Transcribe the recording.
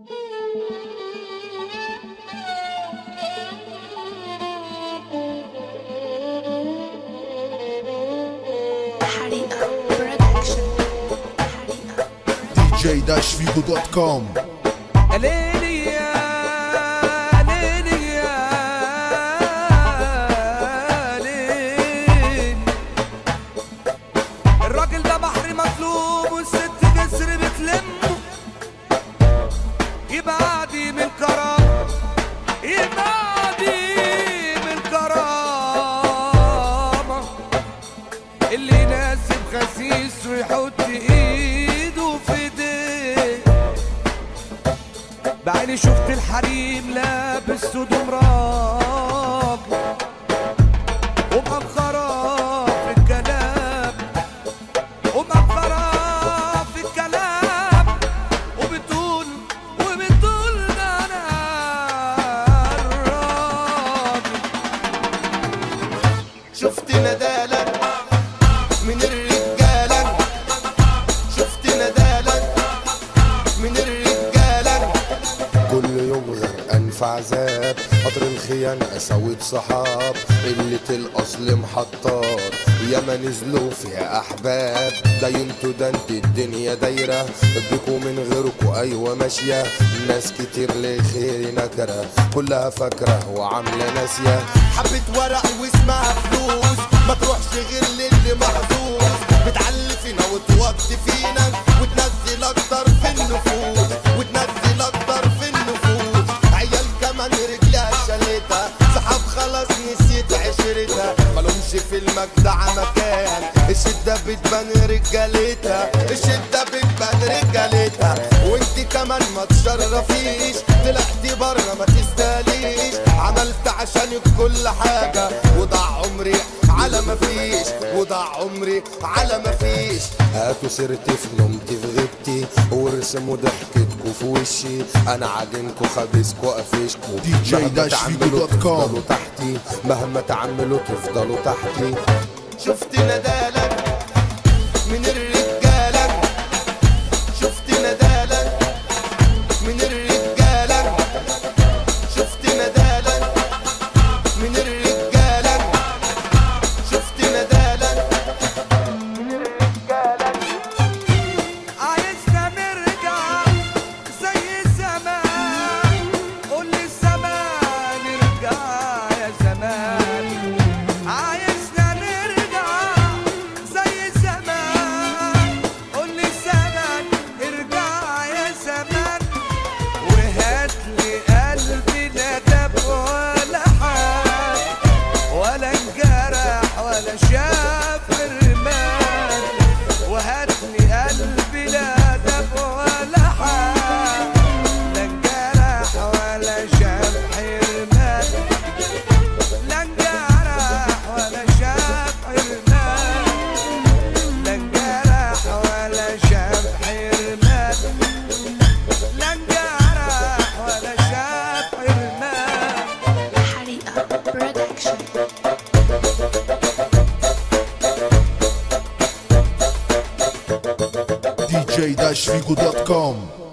حريقة برودكشن حريقة dj-figo.com ليلي يا ليلي يا ليل الراجل ده بحر مطلوب والست جسر بتلمه يبقى عادي من كرم يبقى عادي من كرامة اللي يناسب خسيس ويحط ايده في ايديه بعيني شفت الحريم لابس هدوم راجل ومأخرة في الكلام ومأخرة في الكلام وبتقول وبتقول ده أنا الراجل شفت ندالة من الرجالة شفت ندالة من الرجالة كل يوم غرقان في عذاب قطر الخيانة قساوة صحاب قلة الأصل محطات ياما نزلوا فيها أحباب ده انتوا ده انت الدنيا دايرة بيكوا من غيركوا أيوة ماشية ناس كتير لخير نكرة كلها فاكرة وعاملة ناسية حبة ورق واسمها فلوس ما تروحش غير للي محظوظ بتعلي فينا وتوطي فينا وتنزل أكتر في النفوس وتنزل أكتر في النفوس عيال كمان رجلها شالتها صحاب خلاص نسيت عشرتها مالهمش في المجدع مكان الشدة بتبان رجالتها الشدة بتبان رجالتها وانت كمان ما تشرفيش طلعتي بره ما تستاهليش عملت عشانك كل حاجة وضع عمري على ما فيش وضع عمري على ما فيش هاتوا سيرتي في نومتي في غيبتي وارسموا ضحكتكوا في وشي انا عاجنكوا خبيزكوا قفشكوا DJ مهما dash تعملوا figo dot com. تفضلوا تحتي مهما تعملوا تفضلوا تحتي شفت ندالة من الرجالة شفت ندالة من الرجالة شفت ندالة من الرجالة شفت ندالة عايزنا نرجع زي زمان قول لي الزمان ارجع يا زمان عايزنا نرجع زي زمان قول لي الزمان ارجع يا زمان وهات لي قلبي لا دب ولا حال ولا انجرح ولا شاف الرمال وهات لي قلبي لا دب ولا حال لا انجرح ولا شاف حرمان لا انجرح ولا شاف حرمان لا انجرح ولا شاف حرمان لا انجرح ولا شاف حرمان حريقة برودكشن dj-figo.com